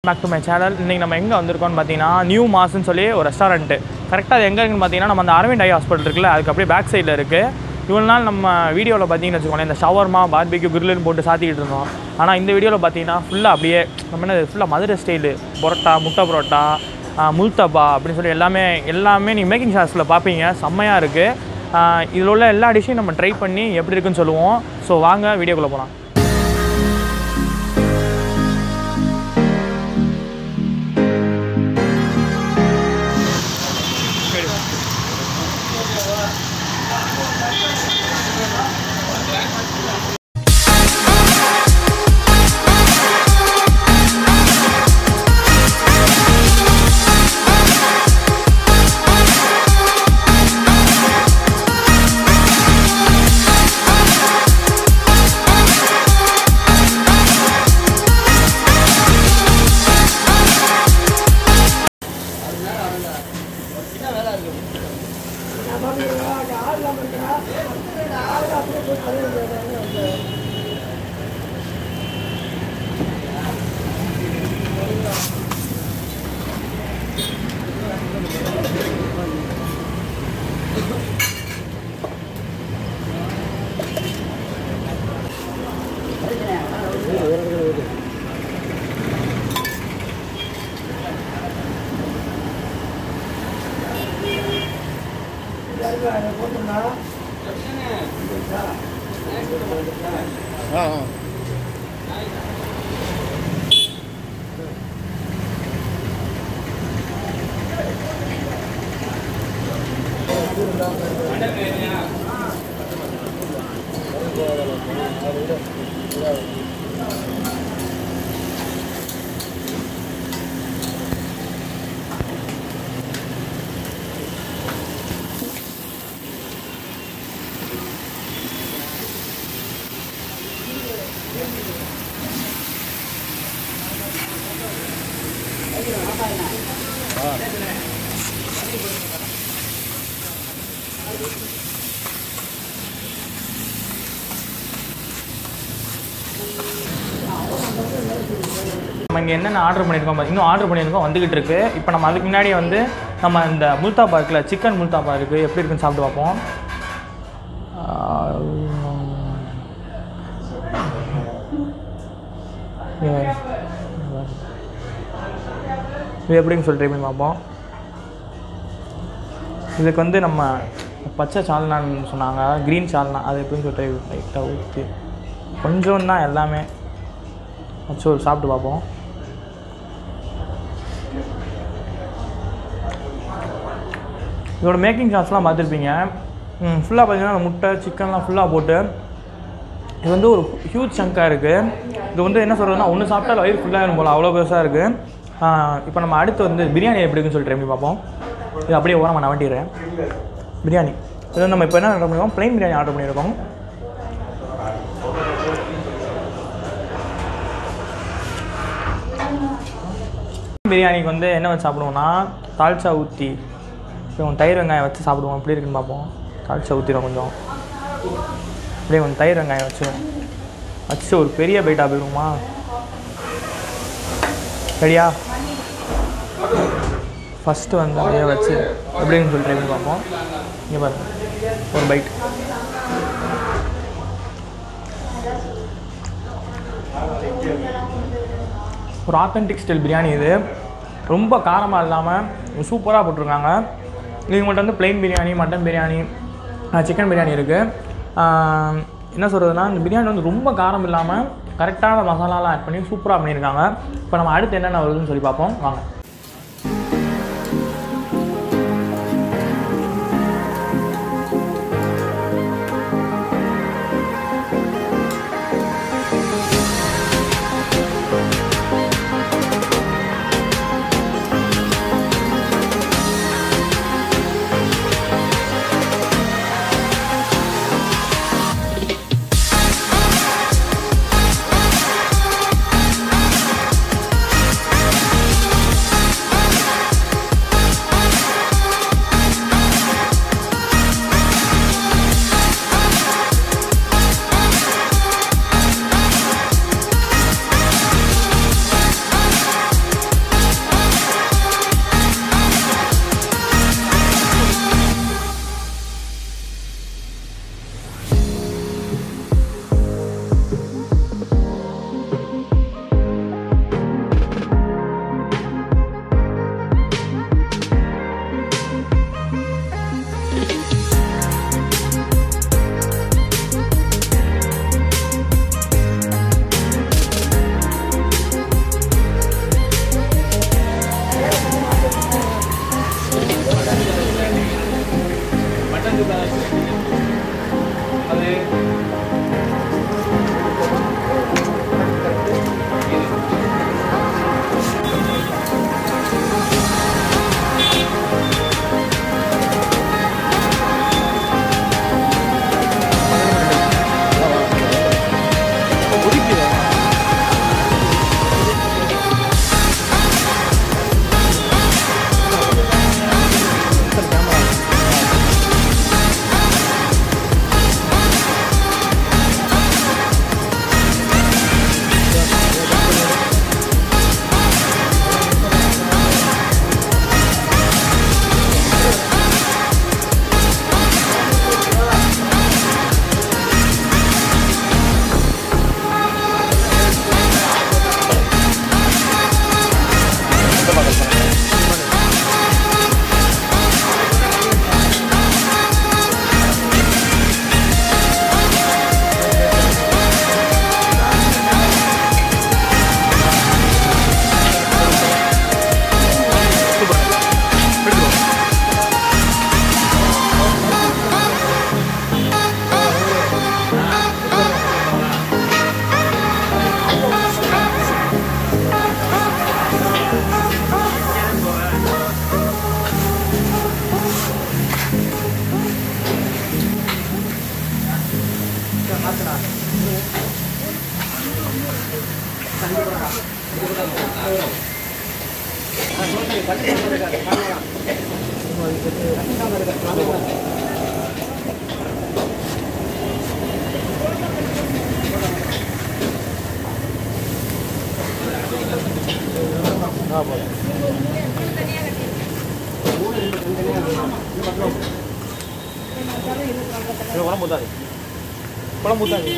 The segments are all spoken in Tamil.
பேக் டு மை சேனல் இன்றைக்கி நம்ம எங்கே வந்திருக்கோம்னு பார்த்தீங்கன்னா நியூ மாஸ்ன்னு சொல்லி ஒரு ரெஸ்டாரண்ட்டு கரெக்டாக அது எங்கே இருக்குன்னு பார்த்தீங்கன்னா நம்ம அந்த அரவிந்த் ஐ ஹாஸ்பிட்டல் இருக்குல்ல அதுக்கு அப்படியே பேக் சைடில் இருக்குது இவ்வளோ நாள் நம்ம வீடியோவில் பார்த்தீங்கன்னு வச்சுக்கோங்களேன் இந்த ஷவர்மா பார்பிக்யூ கிரில்லுன்னு போட்டு சாத்திக்கிட்டு இருந்தோம் ஆனால் இந்த வீடியோவில் பார்த்தீங்கன்னா ஃபுல்லாக அப்படியே நம்ம என்ன ஃபுல்லாக மதுரை ஸ்டைலு பரோட்டா முட்டை பரோட்டா ஆஹ் முல்தப்பா அப்படின்னு சொல்லி எல்லாமே எல்லாமே நீங்கள் மேக்கிங் ஷார்ட்ஸில் பார்ப்பீங்க செம்மையாக இருக்குது இதில் உள்ள எல்லா டிஷ்ஷையும் நம்ம ட்ரை பண்ணி எப்படி இருக்குன்னு சொல்லுவோம் ஸோ வாங்க வீடியோக்குள்ளே போகலாம் நம்ம இங்கே என்னென்ன ஆர்டர் பண்ணியிருக்கோம் பாத்தீங்கன்னா, இன்னும் ஆர்டர் பண்ணியிருக்கோம் வந்துக்கிட்டு இருக்கு இப்போ நம்ம அதுக்கு முன்னாடியே வந்து நம்ம இந்த முல்தாப்பா இருக்குல்ல சிக்கன் முல்தாப்பா இருக்குது எப்படி இருக்குன்னு சாப்பிட்டு பார்ப்போம் ஆஹ் இது- இது எப்படின்னு சொல்லி ட்ரை பண்ணி பார்ப்போம் இதுக்கு வந்து நம்ம பச்சை சால்னான்னு சொன்னாங்க க்ரீன் சால்னா அது எப்படின்னு சொல்லி லைட்டாக ஊற்றி கொஞ்சம் தான் எல்லாமே வச்சு ஒரு சாப்பிட்டு பார்ப்போம் இதோட மேக்கிங் சார்ஜ்லாம் பார்த்துருப்பீங்க ஃபுல்லாக பார்த்தீங்கன்னா அந்த முட்டை சிக்கன்லாம் ஃபுல்லாக போட்டு இது வந்து ஒரு ஹியூஜ் சங்காக இருக்குது இது வந்து என்ன சொல்கிறதுனா ஒன்று சாப்பிட்டா வயிறு ஃபுல்லாக இருக்கும் போல் அவ்வளோ பெருசாக இருக்குது இப்போ நம்ம அடுத்து வந்து பிரியாணி எப்படி இருக்குன்னு சொல்லிட்டு எப்படி பார்ப்போம் இது அப்படியே ஓரமாக நான் வண்டிடுறேன் பிரியாணி இது வந்து நம்ம இப்போ என்ன ஆர்டர் பண்ணியிருக்கோம் ப்ளைன் பிரியாணி ஆர்டர் பண்ணியிருக்கோம் பிரியாணிக்கு வந்து என்ன வச்சு சாப்பிடுவோம்னா தால்ச்சா ஊற்றி கொஞ்சம் தயிர் வெங்காயம் வச்சு சாப்பிடுவோம் எப்படி இருக்குன்னு பார்ப்போம் தால்ச்சா ஊற்றிடும் கொஞ்சம் அப்படியே கொஞ்சம் தயிர் வெங்காயம் வச்சு வச்சு ஒரு பெரிய பைட்டாக போயிடுவோமா சரியா ஃபஸ்ட்டு வந்து அப்படியே வச்சு எப்படின்னு சொல்லி ட்ரை பண்ணி பார்ப்போம் இங்கே பாருங்க ஒரு பைட் ஒரு ஆத்தென்டிக் ஸ்டைல் பிரியாணி இது ரொம்ப காரமாக இல்லாமல் சூப்பராக போட்டிருக்காங்க இது மட்டும் வந்து plain biryani mutton biryani chicken biryani இருக்குது என்ன சொல்கிறதுனா இந்த பிரியாணி வந்து ரொம்ப காரம் இல்லாமல் கரெக்டான மசாலாலாம் ஆட் பண்ணி சூப்பராக பண்ணியிருக்காங்க இப்போ நம்ம அடுத்து என்னென்ன வருதுன்னு சொல்லி பார்ப்போம் வாங்க குழம்பு ஊத்தாது குழம்பு ஊத்தாது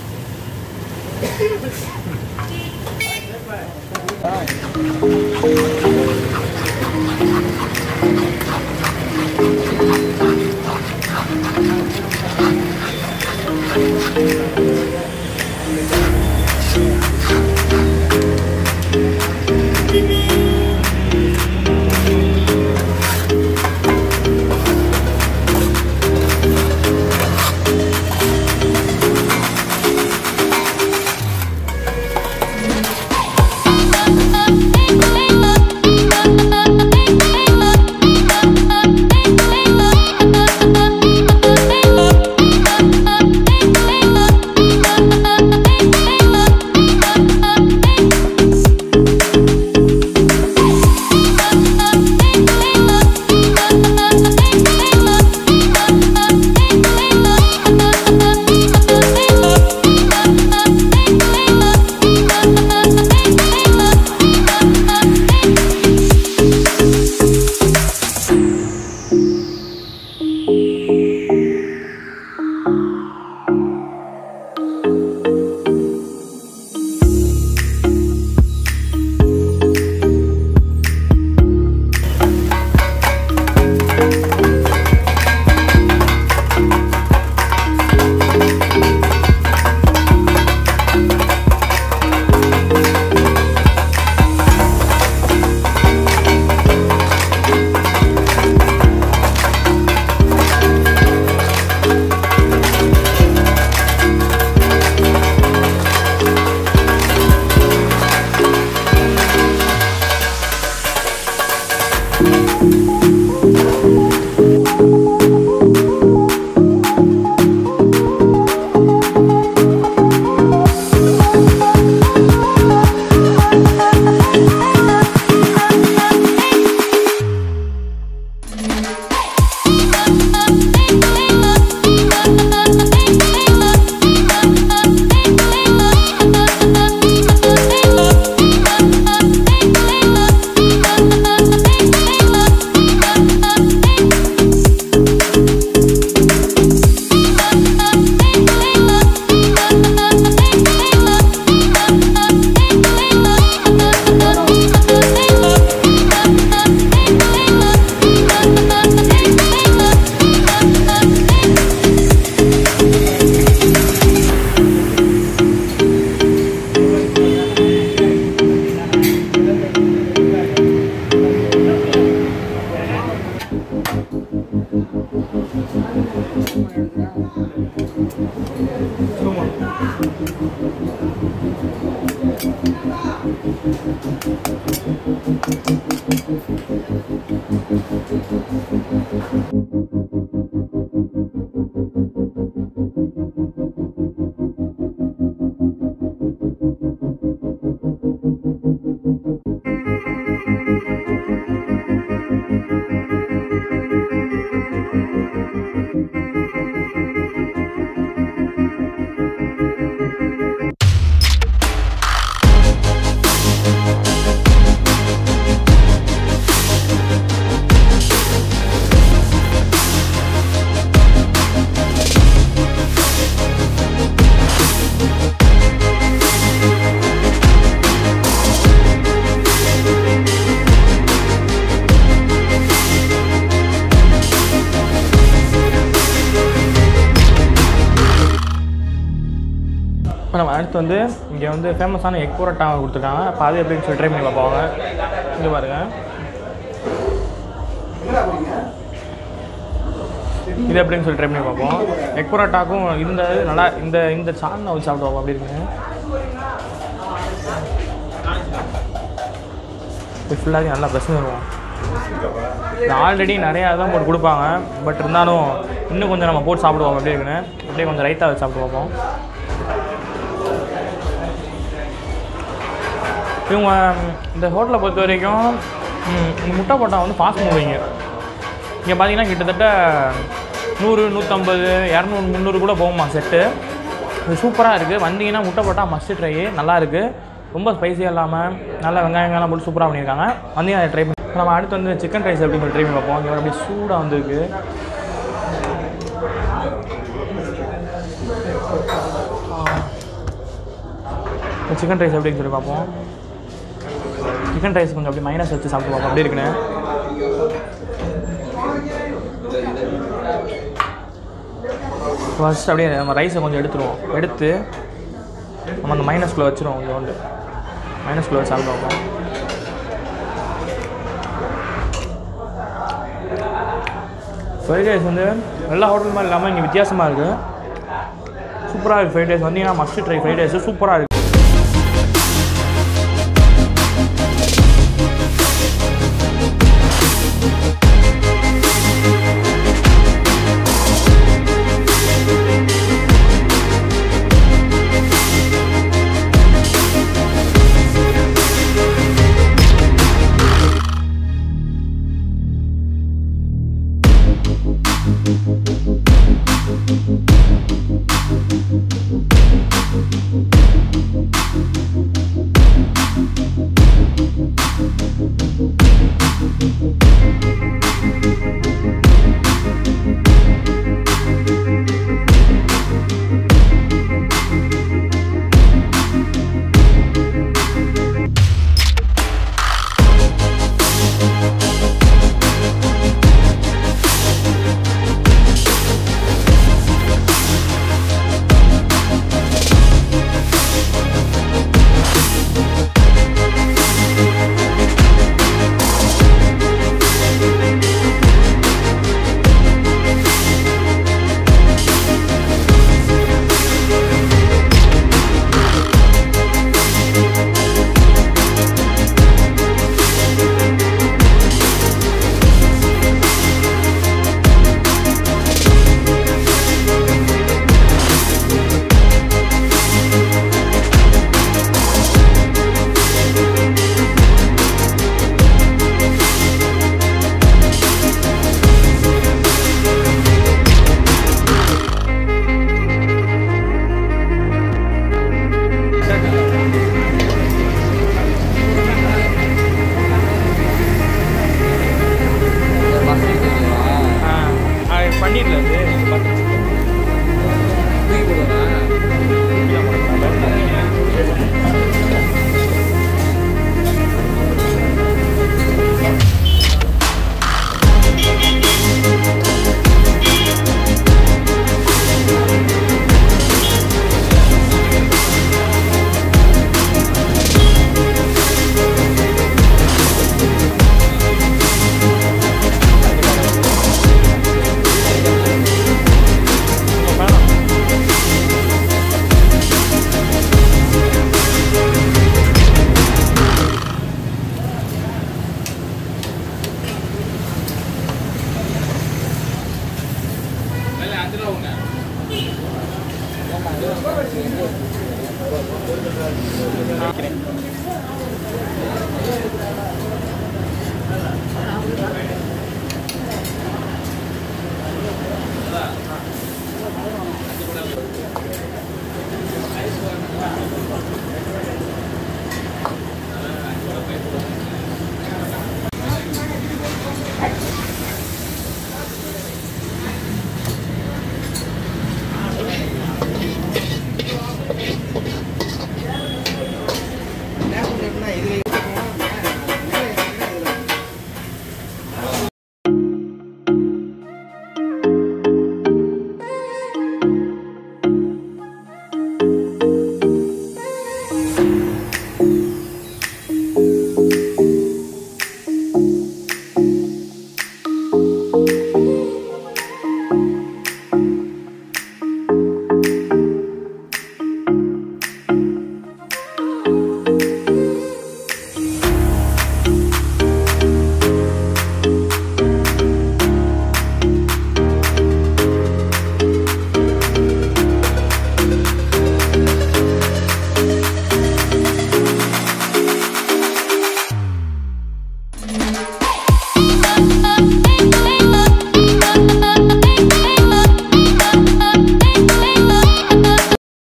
இப்போ நம்ம அடுத்து வந்து இங்கே வந்து ஃபேமஸான எக் புரோட்டா கொடுத்துருக்காங்க அப்போ அது எப்படின்னு சொல்லி ட்ரை பண்ணி பார்ப்பாங்க இங்கே பாருங்க இது எப்படின்னு சொல்லி ட்ரை பண்ணி பார்ப்போம் எக் புரோட்டாக்கும் இந்த இது நல்லா இந்த இந்த சால்னா வச்சு சாப்பிடுவோம் அப்படி இருக்குங்க இது ஃபுல்லாக நல்லா பிரச்சனை இருக்கும் இது ஆல்ரெடி நிறையா தான் போட்டு கொடுப்பாங்க பட் இருந்தாலும் இன்னும் கொஞ்சம் நம்ம போட்டு சாப்பிடுவோம் அப்படி இருக்குன்னு அப்படியே கொஞ்சம் ரைட்டாக வச்சு சாப்பிட்டு பார்ப்போம் இவங்க ம், இந்த ஹோட்டலை பொறுத்த வரைக்கும் ம், இந்த முட்டை போட்டா வந்து ஃபாஸ்ட் மூவிங்க இங்கே பார்த்தீங்கன்னா கிட்டத்தட்ட நூறு நூற்றம்பது இரநூறு முந்நூறு கூட போகுமா செட்டு இது சூப்பராக இருக்குது வந்தீங்கன்னா முட்டை போட்டால் மஸ்ட் ட்ரை நல்லா இருக்குது ரொம்ப ஸ்பைசியாக இல்லாமல் நல்லா வெங்காயங்கள்லாம் போட்டு சூப்பராக பண்ணியிருக்காங்க வந்தீங்கன்னா அதை ட்ரை பண்ணி நம்ம அடுத்து வந்து சிக்கன் ரைஸ் எப்படி ட்ரை பண்ணி பார்ப்போம் இங்கே அப்படியே சூடாக வந்திருக்கு சிக்கன் ரைஸ் எப்படின்னு சொல்லி பார்ப்போம் சிக்கன் ரைஸ் கொஞ்சம் அப்படியே மைனஸ் வச்சு சாப்பிட்டு பார்ப்போம் அப்படி இருக்குன்னு ஃபர்ஸ்ட் அப்படியே நம்ம ரைஸை கொஞ்சம் எடுத்துருவோம் எடுத்து நம்ம அந்த மைனஸ்குள்ளே வச்சுருவோம் கொஞ்சோண்டு மைனஸ்குள்ளே வச்சு சாப்பிட்டு பார்ப்போம் ஃப்ரைட் ரைஸ் வந்து எல்லா ஹோட்டல் மாதிரி இல்லாமல் இங்கே வித்தியாசமாக இருக்குது சூப்பராக இருக்குது ஃப்ரைட் ரைஸ் வந்தீங்கன்னா மஸ்ட் ட்ரை ஃப்ரைட் ரைஸ் சூப்பராக இருக்குது